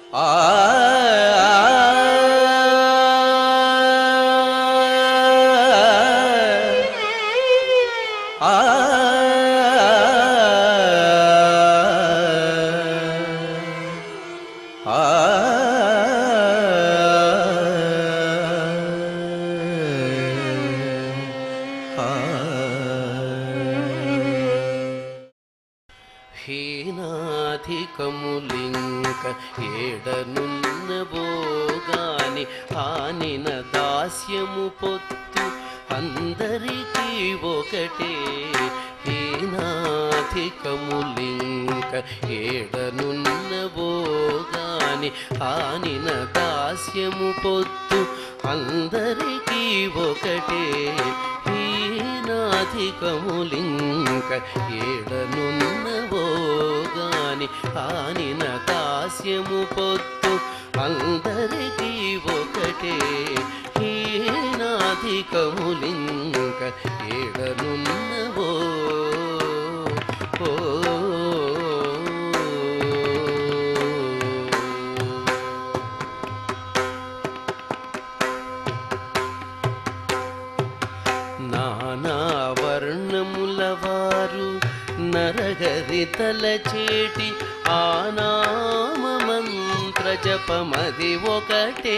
హీనాధికములింక ఏడనున్న బోగాని ఆనిన దాస్యము పొత్తు అందరికీ ఒకటే హీనాధికములింక ఏడనున్న బోగాని ఆనిన దాస్యము పొత్తు అందరికీ ఒకటే హీనాధికములింక ఏడనున్నవో గాని ఆనిన దాస్యము పొత్తు అందరికీ ఒకటే హీనాధికములింక ఏడనున్నవో ఓ నానా వర్ణముల వారు నరగరి తలచేటి ఆనామ మంత్ర జపమది ఒకటే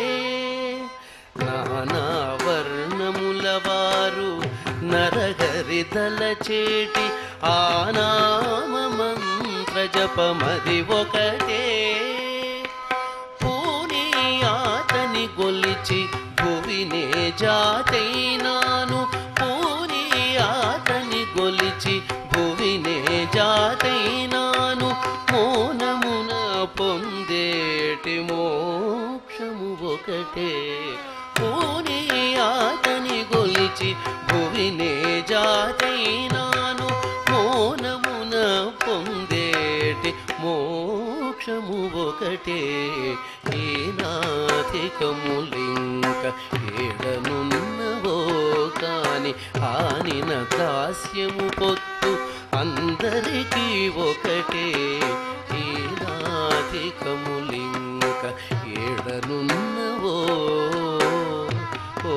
నానా వర్ణముల వారు నరగరి తలచేటి ఆనామ మంత్ర జపమది ఒకటే పూని ఆతని గొలిచి భువినే జాతైనాను పూని ఆతని గొలిచి భువినే జాతైనాను మోనమున పొందేటి మోక్షము ఒకటే పూని ఆతని గొలిచి భువినే జాతైనాను మోనమున పొందేటి మోక్షము ఒకటే ఏనాధికములింక ఏడనున్నవో కాని ఆనిన దాస్యము పొత్తు అందరికీ ఒకటే ఏనాధికములింక ఏడనున్నవో ఓ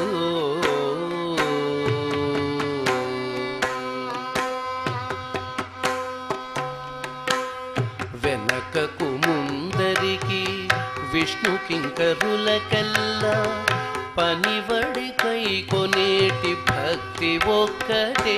వెనకకు ముందరికి విష్ణు కింకరులకల్లా పనివడి కై కొనేటి భక్తి ఒక్కటే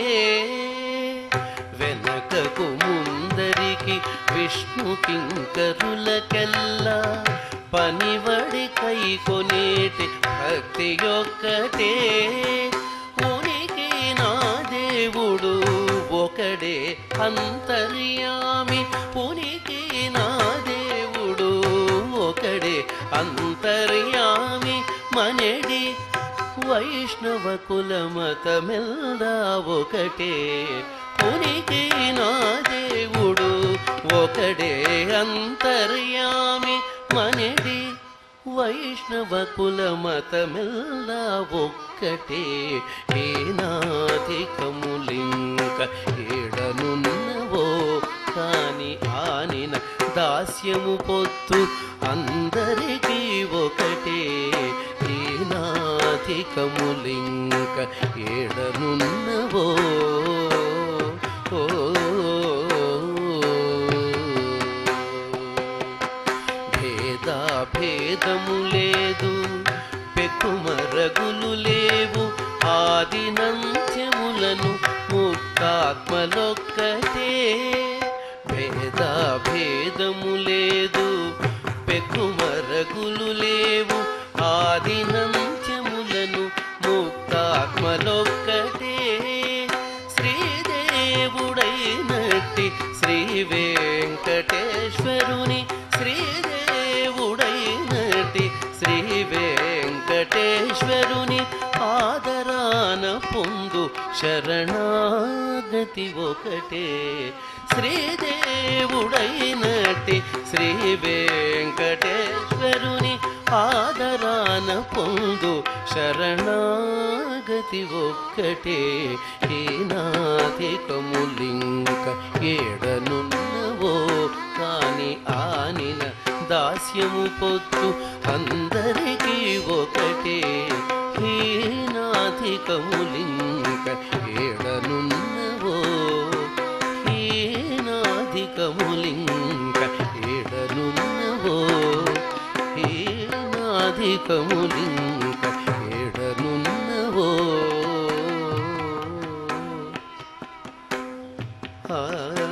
వెనకకు ముందరికి విష్ణు కింకరులకల్లా పనివడి కై కొనేటి భక్తి ఒక్కటే ఉనికి నా దేవుడు ఒకడే అంతర్యామి పునికి నా దేవుడు ఒకడే అంతర్యామి మನೆడి వైష్ణవ కులమతమెల్దా ఒకటే పునికి నా దేవుడు ఒకడే అంతర్యామి మನೆడి వైష్ణవ కులమతమెల్లా ఒక్కటే ఏనాధికములింక ఏడనున్నవో కాని ఆనిన దాస్యము పొత్తు అందరికీ ఒకటే ఏనాధికములింక ఏడనున్నవో ఓ భేదా భేదము లేదు పెక్కుమరగులు లేవు ఆదినంత్యములను ముక్తాత్మలొక్కటే భేదా భేదము లేదు పెక్కుమరగులు లేవు ఆదినంత్యములను ముక్తాత్మలొక్కటే శ్రీదేవుడైనట్టి శ్రీ వెంకటేశ్వరుని శ్రీదేవుడైనటి శ్రీ వెంకటేశ్వరుని ఆదరాన పొందు శరణాగతి ఒకటే శ్రీదేవుడైనటి శ్రీ వెంకటేశ్వరుని ఆదరాన పొందు శరణాగతి ఒక్కటే ఏనాధికములింక ఏడనున్నవో కాని ఆనిన దాస్యము పొత్తు అందరికీ ఒకటే హీనాధికములింక ఏడనున్నవో హీనాధికములింక ఏడనున్నవో హీనాధికములింక ఏడనున్నవో ఆ